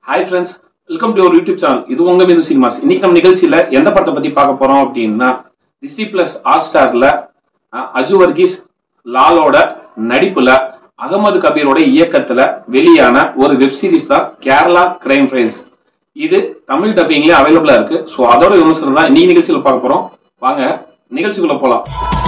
hi friends welcome to YouTube channel இது உங்க மீது சினிமாஸ் இன்னைக்கு நம்ம நிகழ்ச்சியில எந்த படத்தை பத்தி பார்க்க போறோம் அப்படின்னா டிஸ்னி பிளஸ் ஹாட் ஸ்டார்ல அஜு வர்கீஸ் லாலோட நடிப்புல அகமது கபீரோட இயக்கத்துல வெளியான ஒரு வெப் சீரிஸ் தான் கேரளா கிரைம் ஃபைல்ஸ் இது தமிழ் டப்பிங்ல அவைலபிளா இருக்கு ஸோ அதோட விமர்சனம் தான் நீ நிகழ்ச்சியில பார்க்க போறோம் வாங்க நிகழ்ச்சிக்குள்ள போலாம்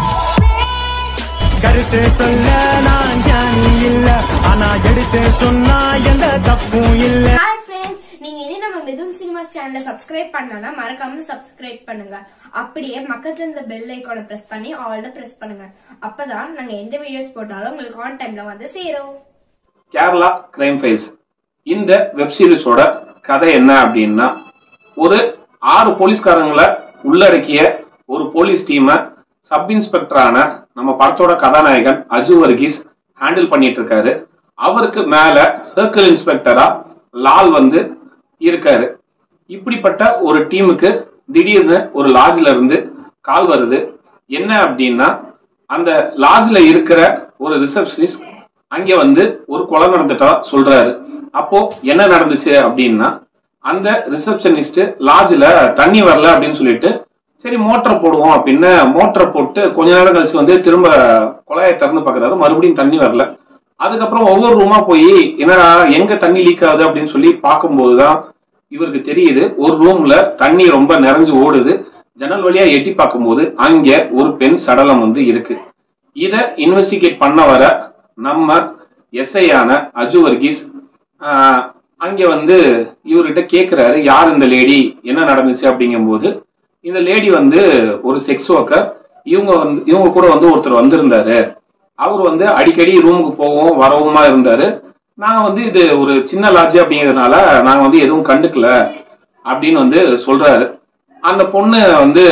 கருத்து சொல்ல நான் ஞானி இல்ல ஆனா எடுத்து சொன்னா எந்த தப்பும் இல்ல ஹாய் ஃப்ரெண்ட்ஸ் நீங்க இனி நம்ம மிதுன் சினிமாஸ் சேனலை சப்ஸ்கிரைப் பண்ணனா மறக்காம சப்ஸ்கிரைப் பண்ணுங்க அப்படியே பக்கத்துல இந்த பெல் ஐகானை பிரஸ் பண்ணி ஆல்ல பிரஸ் பண்ணுங்க அப்பதான் நாங்க எந்த வீடியோஸ் போட்டாலும் உங்களுக்கு ஆன் டைம்ல வந்து சேரும் கேரளா கிரைம் ஃபைல்ஸ் இந்த வெப் சீரிஸோட கதை என்ன அப்படின்னா ஒரு ஆறு போலீஸ்காரங்களை உள்ளடக்கிய ஒரு போலீஸ் டீமை சப் இன்ஸ்பெக்டரான நம்ம படத்தோட கதாநாயகன் அஜு வர்கீஸ் ஹேண்டில் பண்ணிட்டு இருக்காரு அவருக்கு மேல சர்க்கிள் இன்ஸ்பெக்டரா லால் வந்து இருக்காரு இப்படிப்பட்ட ஒரு டீமுக்கு திடீர்னு ஒரு லாட்ஜ்ல இருந்து கால் வருது என்ன அப்படின்னா அந்த லாட்ஜ்ல இருக்கிற ஒரு ரிசப்ஷனிஸ்ட் அங்க வந்து ஒரு கொலை நடந்துட்டா சொல்றாரு அப்போ என்ன நடந்துச்சு அப்படின்னா அந்த ரிசப்ஷனிஸ்ட் லாட்ஜ்ல தண்ணி வரல அப்படின்னு சொல்லிட்டு சரி மோட்டர் போடுவோம் அப்படின்னு மோட்டரை போட்டு கொஞ்ச நேரம் கழிச்சு வந்து திரும்ப குழாயை திறந்து பாக்குறாரு மறுபடியும் தண்ணி வரல அதுக்கப்புறம் ஒவ்வொரு ரூமா போய் என்னடா எங்க தண்ணி லீக் ஆகுது அப்படின்னு சொல்லி பார்க்கும்போதுதான் இவருக்கு தெரியுது ஒரு ரூம்ல தண்ணி ரொம்ப நிறைஞ்சு ஓடுது ஜன்னல் வழியா எட்டி பார்க்கும்போது அங்க ஒரு பெண் சடலம் வந்து இருக்கு இத இன்வெஸ்டிகேட் பண்ண வர நம்ம எஸ்ஐ ஆன அஜு வர்கீஸ் ஆஹ், அங்க வந்து இவர்கிட்ட கேக்குறாரு யார் இந்த லேடி என்ன நடந்துச்சு அப்படிங்கும்போது இந்த லேடி வந்து ஒரு செக்ஸ் ஒர்க்கர் இவங்க வந்து இவங்க கூட வந்து ஒருத்தர் வந்திருந்தாரு அவர் வந்து அடிக்கடி ரூமுக்கு போகவும் வரவுமா இருந்தாரு நாங்க வந்து இது ஒரு சின்ன லாட்ஜ் அப்படிங்கிறதுனால நாங்க வந்து எதுவும் கண்டுக்கல அப்படின்னு வந்து சொல்றாரு அந்த பொண்ணு வந்து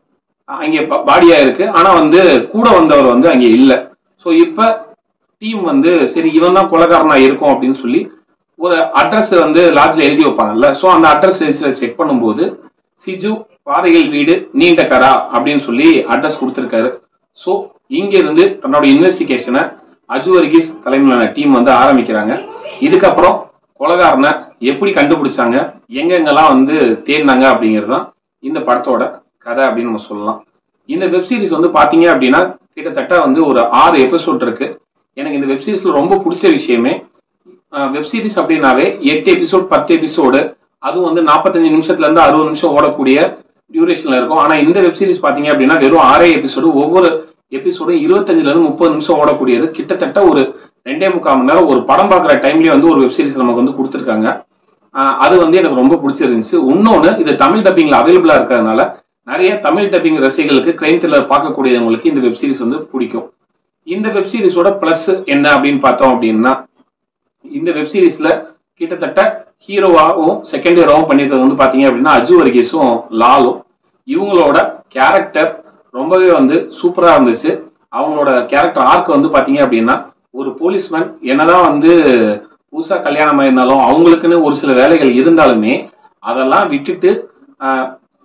அங்கே ப- பாடியா இருக்கு ஆனா வந்து கூட வந்தவர் வந்து அங்கே இல்ல சோ இப்ப டீம் வந்து சரி இவன் தான் கொலைகாரனா இருக்கும் அப்படின்னு சொல்லி ஒரு அட்ரஸ் வந்து லாட்ஜ்ல எழுதி வைப்பாங்கல்ல சோ அந்த அட்ரஸ் செக் பண்ணும்போது சிஜு பாறைகள் வீடு நீண்ட கரா அப்படின்னு சொல்லி அட்ரஸ் கொடுத்திருக்காரு சோ இங்க இருந்து தன்னோட இன்வெஸ்டிகேஷனை அஜு வர்கீஸ் தலைமையிலான டீம் வந்து ஆரம்பிக்கிறாங்க இதுக்கப்புறம் கொலகாரனை எப்படி கண்டுபிடிச்சாங்க எங்கெங்கெல்லாம் வந்து தேடினாங்க அப்படிங்கிறது தான் இந்த படத்தோட கதை அப்படின்னு நம்ம சொல்லலாம் இந்த வெப் சீரிஸ் வந்து பாத்தீங்க அப்படின்னா கிட்டத்தட்ட வந்து ஒரு ஆறு எபிசோட் இருக்கு எனக்கு இந்த வெப் சீரிஸ்ல ரொம்ப பிடிச்ச விஷயமே வெப் சீரிஸ் அப்படின்னாவே எட்டு எபிசோட் பத்து எபிசோடு அதுவும் வந்து நாற்பத்தஞ்சு நிமிஷத்துல இருந்து அறுபது நிமிஷம் ஓடக்கூடிய டியூரேஷன்ல இருக்கும் ஆனா இந்த வெப் சீரிஸ் பாத்தீங்க அப்படின்னா வெறும் ஆறே எபிசோடு ஒவ்வொரு எபிசோடும் இருபத்தஞ்சுல இருந்து முப்பது நிமிஷம் ஓடக்கூடியது கிட்டத்தட்ட ஒரு ரெண்டே முக்கால் மணி நேரம் ஒரு படம் பார்க்குற டைம்லயே வந்து ஒரு வெப் சீரிஸ் நமக்கு வந்து கொடுத்துருக்காங்க ஆஹ் அது வந்து எனக்கு ரொம்ப பிடிச்சிருந்துச்சு இன்னொன்னு இது தமிழ் டப்பிங்ல அவைலபிளா இருக்கிறதுனால நிறைய தமிழ் டப்பிங் ரசிகர்களுக்கு கிரைம் த்ரில்லர் பார்க்கக்கூடியவங்களுக்கு இந்த வெப் சீரிஸ் வந்து பிடிக்கும் இந்த வெப் சீரிஸோட பிளஸ் என்ன அப்படின்னு பார்த்தோம் அப்படின்னா இந்த வெப் சீரிஸ்ல கிட்டத்தட்ட ஹீரோவாகவும் செகண்ட் ஹீரோவும் பண்ணியிருக்கிறது வந்து பாத்தீங்க அப்படின்னா அஜு வர்கீஸும் லாலும் இவங்களோட கேரக்டர் ரொம்பவே வந்து சூப்பரா இருந்துச்சு அவங்களோட கேரக்டர் ஆர்க் வந்து பாத்தீங்க அப்படின்னா ஒரு போலீஸ்மேன் என்னதான் வந்து புதுசா கல்யாணம் ஆயிருந்தாலும் அவங்களுக்குன்னு ஒரு சில வேலைகள் இருந்தாலுமே அதெல்லாம் விட்டுட்டு ஆஹ்,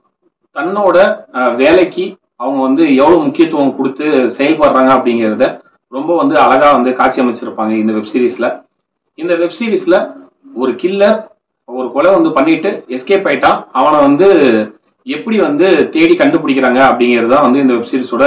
தன்னோட ஆஹ், வேலைக்கு அவங்க வந்து எவ்வளவு முக்கியத்துவம் கொடுத்து செயல்படுறாங்க அப்படிங்கிறத ரொம்ப வந்து அழகா வந்து காட்சி அமைச்சிருப்பாங்க இந்த வெப் சீரிஸ்ல இந்த வெப் சீரிஸ்ல ஒரு கில்லர் ஒரு கொலை வந்து பண்ணிட்டு எஸ்கேப் ஆயிட்டான் அவனை வந்து எப்படி வந்து தேடி கண்டுபிடிக்கிறாங்க அப்படிங்கிறது தான் வந்து இந்த வெப் சீரிஸோட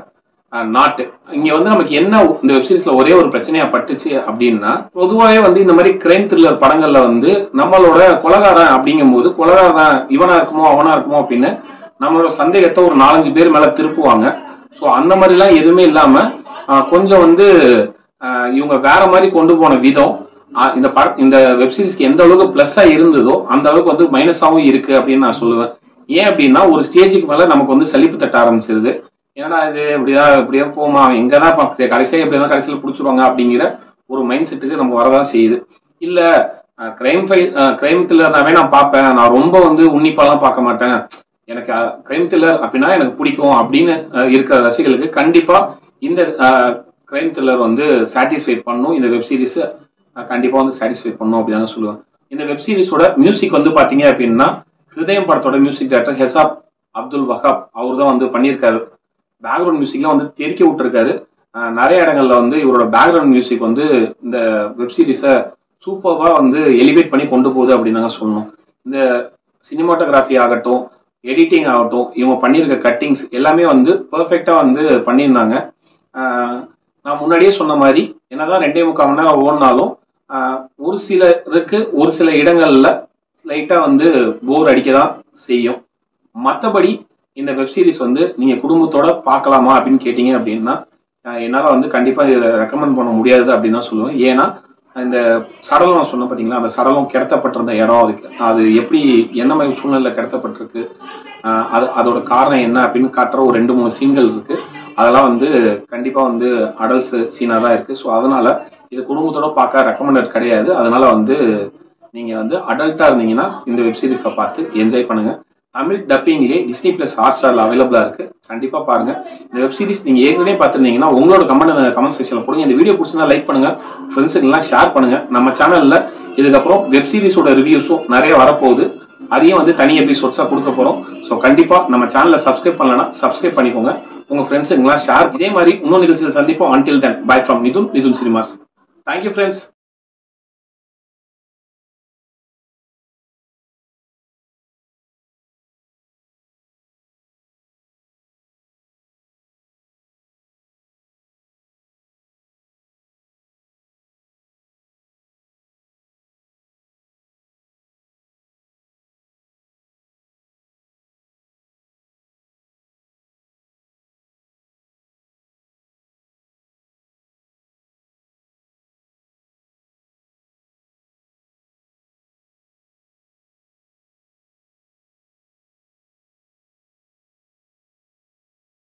நாட்டு இங்க வந்து நமக்கு என்ன இந்த வெப் சீரிஸ்ல ஒரே ஒரு பிரச்சனையா பட்டுச்சு அப்படின்னா பொதுவாகவே வந்து இந்த மாதிரி கிரைம் த்ரில்லர் படங்கள்ல வந்து நம்மளோட கொலகாரன் அப்படிங்கும்போது கொலகாரன் இவனா இருக்குமோ அவனா இருக்குமோ அப்படின்னு நம்மளோட சந்தேகத்தை ஒரு நாலஞ்சு பேர் மேல திருப்புவாங்க ஸோ அந்த மாதிரிலாம் எதுவுமே இல்லாம ஆஹ், கொஞ்சம் வந்து ஆஹ், இவங்க வேற மாதிரி கொண்டு போன விதம் ஆஹ், இந்த பட இந்த வெப் சீரிஸ்க்கு எந்த அளவுக்கு பிளஸ்ஸா இருந்ததோ அந்த அளவுக்கு வந்து மைனஸாவும் இருக்கு அப்படின்னு நான் சொல்லுவேன் ஏன் அப்படின்னா ஒரு ஸ்டேஜுக்கு மேல நமக்கு வந்து சலிப்பு தட்ட ஆரம்பிச்சிருது என்னடா இது இப்படியா இப்படியா போமா எங்கதான் பா- கடைசியா இப்படிதான் கடைசியில புடிச்சிருவாங்க அப்படிங்கிற ஒரு மைண்ட் செட்டுக்கு நம்ம வரதான் செய்யுது இல்ல கிரைம் ஃபைல் கிரைம் த்ரில்லர்னாவே நான் பார்ப்பேன் நான் ரொம்ப வந்து உன்னிப்பாலாம் பார்க்க மாட்டேன் எனக்கு கிரைம் த்ரில்லர் அப்படின்னா எனக்கு பிடிக்கும் அப்படின்னு அஹ், இருக்கிற ரசிகர்களுக்கு கண்டிப்பா இந்த கிரைம் த்ரில்லர் வந்து சாட்டிஸ்ஃபை பண்ணும் இந்த வெப் சீரிஸ் கண்டிப்பா வந்து சாட்டிஸ்ஃபை பண்ணும் அப்படிதாங்க சொல்லுவேன் இந்த வெப் சீரிஸோட மியூசிக் வந்து பாத்தீங்க அப்படின்னா ஹிருதயம் படத்தோட மியூசிக் டைரக்டர் ஹெசாப் அப்துல் வஹாப் அவர் தான் வந்து பண்ணியிருக்காரு பேக்ரவுண்ட் மியூசிக்லாம் வந்து தெறிக்க விட்டுருக்காரு அஹ் நிறைய இடங்கள்ல வந்து இவரோட பேக்ரவுண்ட் மியூசிக் வந்து இந்த வெப் சீரிஸை சூப்பர்வா வந்து எலிவேட் பண்ணி கொண்டு போகுது அப்படின்னு நாங்க சொல்லணும் இந்த சினிமாட்டோகிராஃபி ஆகட்டும் எடிட்டிங் ஆகட்டும் இவங்க பண்ணியிருக்க கட்டிங்ஸ் எல்லாமே வந்து பெர்ஃபெக்டா வந்து பண்ணியிருந்தாங்க ஆஹ் நான் முன்னாடியே சொன்ன மாதிரி என்னதான் ரெண்டே முக்கால் மணி நேரம் ஓடினாலும் ஆஹ் ஒரு சிலருக்கு ஒரு சில இடங்கள்ல லைட்டா வந்து போர் அடிக்க தான் செய்யும் மற்றபடி இந்த வெப் சீரிஸ் வந்து நீங்க குடும்பத்தோட பார்க்கலாமா அப்படின்னு கேட்டீங்க அப்படின்னா ஆஹ் என்னால வந்து கண்டிப்பா இதை ரெக்கமெண்ட் பண்ண முடியாது அப்படின்னு தான் சொல்லுவேன் ஏன்னா இந்த சடலம் நான் சொன்னேன் பாத்தீங்களா அந்த சடலம் கிடத்தப்பட்டிருந்த இடம் அதுக்கு அது எப்படி என்ன மாதிரி சூழ்நிலை கிடத்தப்பட்டிருக்கு ஆஹ் அது அதோட காரணம் என்ன அப்படின்னு காட்டுற ஒரு ரெண்டு மூணு சீன்கள் இருக்கு அதெல்லாம் வந்து கண்டிப்பா வந்து அடல்ஸ் சீனா தான் இருக்கு ஸோ அதனால இது குடும்பத்தோட பார்க்க ரெக்கமெண்டட் கிடையாது அதனால வந்து நீங்க வந்து அடல்ட்டா இருந்தீங்கன்னா இந்த வெப் சீரிஸை பார்த்து என்ஜாய் பண்ணுங்க தமிழ் டப்பிங்லேயே டிஸ்னி பிளஸ் ஹாட் ஸ்டார்ல அவைலபிளா இருக்கு கண்டிப்பா பாருங்க இந்த வெப் சீரிஸ் நீங்க ஏற்கனவே பார்த்திருந்தீங்கன்னா உங்களோட கமெண்ட் கமெண்ட் செக்ஷன்ல போடுங்க இந்த வீடியோ பிடிச்சிருந்தா லைக் பண்ணுங்க ஃப்ரெண்ட்ஸுக்கு எல்லாம் ஷேர் பண்ணுங்க நம்ம சேனல்ல இதுக்கப்புறம் வெப் சீரிஸோட ரிவ்யூஸும் நிறைய வரப்போகுது அதையும் வந்து தனி எபிசோட்ஸா கொடுக்க போறோம் ஸோ கண்டிப்பா நம்ம சேனலை சப்ஸ்கிரைப் பண்ணலன்னா சப்ஸ்கிரைப் பண்ணிக்கோங்க உங்க ஃப்ரெண்ட்ஸுங்களாம் ஷேர் இதே மாதிரி இன்னொரு நிகழ்ச்சியில் சந்திப்போம் until then bye from Mithun Mithun cinemas thank you friends